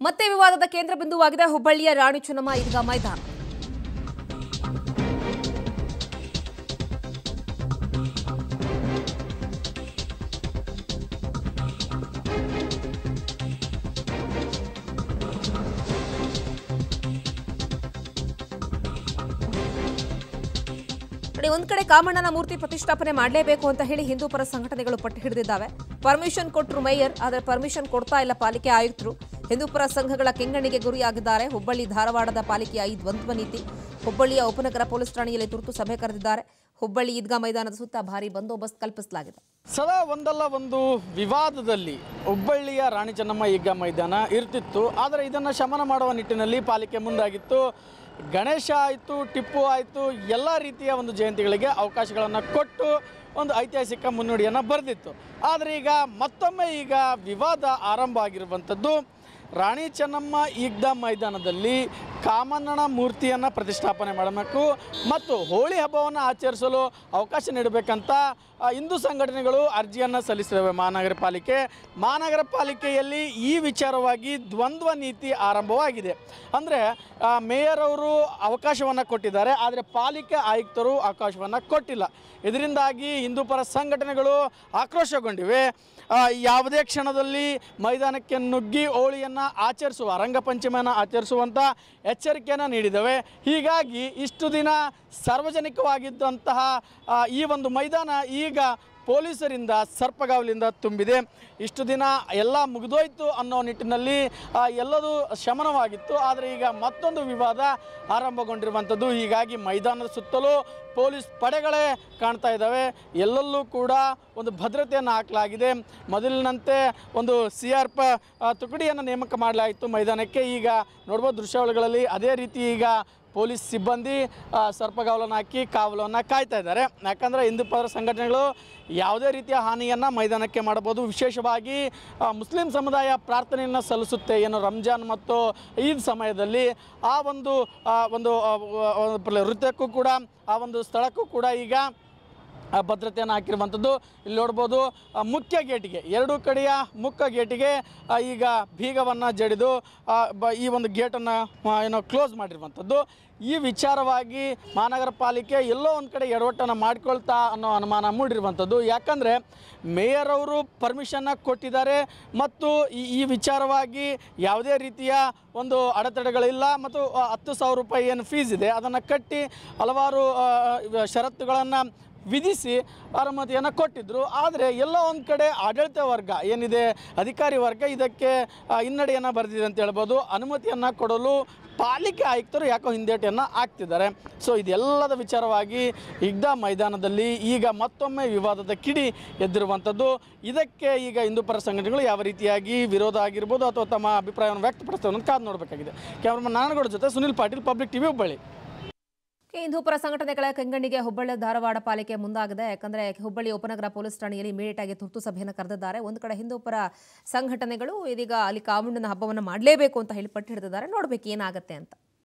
ಮತ್ತೆ ವಿವಾದದ ಕೇಂದ್ರ ಬಿಂದುವಾಗಿದೆ ಹುಬ್ಬಳ್ಳಿಯ ರಾಣಿ ಚೆನ್ನಮ್ಮ ಈದ್ಗಾ ಮೈದಾನ ನೋಡಿ ಒಂದ್ ಕಡೆ ಕಾಮಣ್ಣನ ಮೂರ್ತಿ ಪ್ರತಿಷ್ಠಾಪನೆ ಮಾಡಲೇಬೇಕು ಅಂತ ಹೇಳಿ ಹಿಂದೂ ಪರ ಸಂಘಟನೆಗಳು ಪಟ್ಟು ಹಿಡಿದಿದ್ದಾವೆ ಪರ್ಮಿಷನ್ ಕೊಟ್ಟರು ಮೇಯರ್ ಆದರೆ ಪರ್ಮಿಷನ್ ಕೊಡ್ತಾ ಇಲ್ಲ ಪಾಲಿಕೆ ಆಯುಕ್ತರು ಹಿಂದೂ ಪರ ಸಂಘಗಳ ಕೆಂಗಣ್ಣಿಗೆ ಗುರಿಯಾಗಿದ್ದಾರೆ ಹುಬ್ಬಳ್ಳಿ ಧಾರವಾಡದ ಪಾಲಿಕೆಯ ಈ ದ್ವಂದ್ವ ನೀತಿ ಹುಬ್ಬಳ್ಳಿಯ ಉಪನಗರ ಪೊಲೀಸ್ ಠಾಣೆಯಲ್ಲಿ ತುರ್ತು ಸಭೆ ಕರೆದಿದ್ದಾರೆ ಹುಬ್ಬಳ್ಳಿ ಈದ್ಗಾ ಮೈದಾನದ ಸುತ್ತ ಭಾರಿ ಬಂದೋಬಸ್ತ್ ಕಲ್ಪಿಸಲಾಗಿದೆ ಸದಾ ಒಂದಲ್ಲ ಒಂದು ವಿವಾದದಲ್ಲಿ ಹುಬ್ಬಳ್ಳಿಯ ರಾಣಿ ಚೆನ್ನಮ್ಮ ಈಗ ಮೈದಾನ ಇರ್ತಿತ್ತು ಆದರೆ ಇದನ್ನು ಶಮನ ಮಾಡುವ ನಿಟ್ಟಿನಲ್ಲಿ ಪಾಲಿಕೆ ಮುಂದಾಗಿತ್ತು ಗಣೇಶ ಆಯಿತು ಟಿಪ್ಪು ಆಯಿತು ಎಲ್ಲ ರೀತಿಯ ಒಂದು ಜಯಂತಿಗಳಿಗೆ ಅವಕಾಶಗಳನ್ನು ಕೊಟ್ಟು ಒಂದು ಐತಿಹಾಸಿಕ ಮುನ್ನುಡಿಯನ್ನು ಬರೆದಿತ್ತು ಆದರೆ ಈಗ ಮತ್ತೊಮ್ಮೆ ಈಗ ವಿವಾದ ಆರಂಭ ಆಗಿರುವಂಥದ್ದು ರಾಣಿ ಚೆನ್ನಮ್ಮ ಈಗ್ದ ಮೈದಾನದಲ್ಲಿ ಕಾಮಣ್ಣನ ಮೂರ್ತಿಯನ್ನು ಪ್ರತಿಷ್ಠಾಪನೆ ಮಾಡಬೇಕು ಮತ್ತು ಹೋಳಿ ಹಬ್ಬವನ್ನು ಆಚರಿಸಲು ಅವಕಾಶ ನೀಡಬೇಕಂತ ಆ, ಹಿಂದೂ ಸಂಘಟನೆಗಳು ಅರ್ಜಿಯನ್ನು ಸಲ್ಲಿಸಿದವೆ ಮಹಾನಗರ ಪಾಲಿಕೆ ಮಹಾನಗರ ಪಾಲಿಕೆಯಲ್ಲಿ ಈ ವಿಚಾರವಾಗಿ ದ್ವಂದ್ವ ನೀತಿ ಆರಂಭವಾಗಿದೆ ಅಂದರೆ ಮೇಯರ್ ಅವರು ಅವಕಾಶವನ್ನು ಕೊಟ್ಟಿದ್ದಾರೆ ಆದರೆ ಪಾಲಿಕೆ ಆಯುಕ್ತರು ಅವಕಾಶವನ್ನು ಕೊಟ್ಟಿಲ್ಲ ಇದರಿಂದಾಗಿ ಹಿಂದೂ ಪರ ಸಂಘಟನೆಗಳು ಆಕ್ರೋಶಗೊಂಡಿವೆ ಆ, ಯಾವುದೇ ಕ್ಷಣದಲ್ಲಿ ಮೈದಾನಕ್ಕೆ ನುಗ್ಗಿ ಹೋಳಿಯನ್ನು ಆಚರಿಸುವ ರಂಗಪಂಚಮಿಯನ್ನು ಆಚರಿಸುವಂಥ ಎಚ್ಚರಿಕೆಯನ್ನು ನೀಡಿದವೆ ಹೀಗಾಗಿ ಇಷ್ಟು ದಿನ ಸಾರ್ವಜನಿಕವಾಗಿದ್ದಂತಹ ಆ, ಈ ಒಂದು ಮೈದಾನ ಈಗ ಪೊಲೀಸರಿಂದ ಸರ್ಪಗಾವಲಿಂದ ತುಂಬಿದೆ ಇಷ್ಟು ದಿನ ಎಲ್ಲ ಮುಗಿದೋಯ್ತು ಅನ್ನೋ ನಿಟ್ಟಿನಲ್ಲಿ ಆ, ಎಲ್ಲದೂ ಶಮನವಾಗಿತ್ತು ಆದರೆ ಈಗ ಮತ್ತೊಂದು ವಿವಾದ ಆರಂಭಗೊಂಡಿರುವಂಥದ್ದು ಹೀಗಾಗಿ ಮೈದಾನದ ಸುತ್ತಲೂ ಪೊಲೀಸ್ ಪಡೆಗಳೇ ಕಾಣ್ತಾ ಇದ್ದಾವೆ ಎಲ್ಲೆಲ್ಲೂ ಕೂಡ ಒಂದು ಭದ್ರತೆಯನ್ನು ಹಾಕಲಾಗಿದೆ ಮೊದಲಿನಂತೆ ಒಂದು ಸಿ ಆರ್ ಪ ತುಕಡಿಯನ್ನು ನೇಮಕ ಮಾಡಲಾಯಿತು ಮೈದಾನಕ್ಕೆ ಈಗ ನೋಡ್ಬೋದು ದೃಶ್ಯಾವಳಿಗಳಲ್ಲಿ ಅದೇ ರೀತಿ ಈಗ ಪೊಲೀಸ್ ಸಿಬ್ಬಂದಿ ಆ, ಸರ್ಪಗಾವಲನ್ನು ಹಾಕಿ ಕಾವಲನ್ನು ಕಾಯ್ತಾ ಇದ್ದಾರೆ ಯಾಕಂದರೆ ಹಿಂದೂ ಪರ ಸಂಘಟನೆಗಳು ಯಾವುದೇ ರೀತಿಯ ಹಾನಿಯನ್ನು ಮೈದಾನಕ್ಕೆ ಮಾಡಬಹುದು ವಿಶೇಷವಾಗಿ ಆ, ಮುಸ್ಲಿಂ ಸಮುದಾಯ ಪ್ರಾರ್ಥನೆಯನ್ನು ಸಲ್ಲಿಸುತ್ತೆ ಏನು ರಂಜಾನ್ ಮತ್ತು ಈದ್ ಸಮಯದಲ್ಲಿ ಆ ಒಂದು ಆ, ಒಂದು ಆ, ಆ, ಒಂದು ನೃತ್ಯಕ್ಕೂ ಕೂಡ ಆ ಒಂದು ಸ್ಥಳಕ್ಕೂ ಕೂಡ ಈಗ ಆ ಭದ್ರತೆಯನ್ನು ಹಾಕಿರುವಂಥದ್ದು ಇಲ್ಲಿ ನೋಡ್ಬೋದು ಆ, ಮುಖ್ಯ ಗೇಟಿಗೆ ಎರಡೂ ಕಡೆಯ ಮುಖ್ಯ ಗೇಟಿಗೆ ಆ, ಈಗ ಬೀಗವನ್ನು ಜಡಿದು ಆ, ಬ ಈ ಒಂದು ಗೇಟನ್ನು ಏನೋ ಕ್ಲೋಸ್ ಮಾಡಿರುವಂಥದ್ದು ಈ ವಿಚಾರವಾಗಿ ಮಹಾನಗರ ಪಾಲಿಕೆ ಎಲ್ಲೋ ಒಂದು ಕಡೆ ಎಡವಟ್ಟನ್ನು ಮಾಡ್ಕೊಳ್ತಾ ಅನ್ನೋ ಅನುಮಾನ ಮೂಡಿರುವಂಥದ್ದು ಯಾಕಂದರೆ ಮೇಯರ್ ಅವರು ಪರ್ಮಿಷನ್ನ ಕೊಟ್ಟಿದ್ದಾರೆ ಮತ್ತು ಈ ಈ ವಿಚಾರವಾಗಿ ಯಾವುದೇ ರೀತಿಯ ಒಂದು ಅಡೆತಡೆಗಳಿಲ್ಲ ಮತ್ತು ಆ, ಹತ್ತು ಸಾವಿರ ರೂಪಾಯಿ ಏನು ಫೀಸ್ ಇದೆ ಅದನ್ನು ಕಟ್ಟಿ ಹಲವಾರು ಷರತ್ತುಗಳನ್ನು ವಿಧಿಸಿ ಅನುಮತಿಯನ್ನು ಕೊಟ್ಟಿದ್ದರು ಆದರೆ ಎಲ್ಲೋ ಒಂದು ಕಡೆ ಆಡಳಿತ ವರ್ಗ ಏನಿದೆ ಅಧಿಕಾರಿ ವರ್ಗ ಇದಕ್ಕೆ ಆ, ಹಿನ್ನಡೆಯನ್ನು ಬರೆದಿದೆ ಅಂತ ಹೇಳ್ಬೋದು ಅನುಮತಿಯನ್ನು ಕೊಡಲು ಪಾಲಿಕೆ ಆಯುಕ್ತರು ಯಾಕೋ ಹಿಂದೇಟನ್ನು ಹಾಕ್ತಿದ್ದಾರೆ ಸೊ ಇದೆಲ್ಲದ ವಿಚಾರವಾಗಿ ಇಗ್ದ ಮೈದಾನದಲ್ಲಿ ಈಗ ಮತ್ತೊಮ್ಮೆ ವಿವಾದದ ಕಿಡಿ ಎದ್ದಿರುವಂಥದ್ದು ಇದಕ್ಕೆ ಈಗ ಹಿಂದೂ ಪರ ಸಂಘಟನೆಗಳು ಯಾವ ರೀತಿಯಾಗಿ ವಿರೋಧ ಆಗಿರ್ಬೋದು ಅಥವಾ ತಮ್ಮ ಅಭಿಪ್ರಾಯವನ್ನು ವ್ಯಕ್ತಪಡಿಸ್ತವೆ ಅನ್ನೋದು ಕಾದು ನೋಡಬೇಕಾಗಿದೆ ಕ್ಯಾಮ್ರಾಮನ್ ನಾನಗೌಡ ಜೊತೆ ಸುನಿಲ್ ಪಾಟೀಲ್ ಪಬ್ಲಿಕ್ ಟಿವಿ ಹುಬ್ಬಳ್ಳಿ ಹಿಂದೂ ಪರ ಸಂಘಟನೆಗಳ ಕೆಂಗಣ್ಣಿಗೆ ಹುಬ್ಬಳ್ಳಿ ಧಾರವಾಡ ಪಾಲಿಕೆ ಮುಂದಾಗಿದೆ ಯಾಕಂದ್ರೆ ಹುಬ್ಬಳ್ಳಿ ಉಪನಗರ ಪೊಲೀಸ್ ಠಾಣೆಯಲ್ಲಿ ಇಮಿಡಿಯೇಟ್ ಆಗಿ ತುರ್ತು ಸಭೆಯನ್ನು ಕರೆದಿದ್ದಾರೆ ಒಂದು ಕಡೆ ಹಿಂದೂ ಪರ ಸಂಘಟನೆಗಳು ಇದೀಗ ಅಲ್ಲಿ ಕಾಮಣ್ಣನ ಹಬ್ಬವನ್ನು ಮಾಡಲೇಬೇಕು ಅಂತ ಹೇಳಿ ಪಟ್ಟು ಹಿಡಿದಿದ್ದಾರೆ ನೋಡ್ಬೇಕು ಏನಾಗುತ್ತೆ ಅಂತ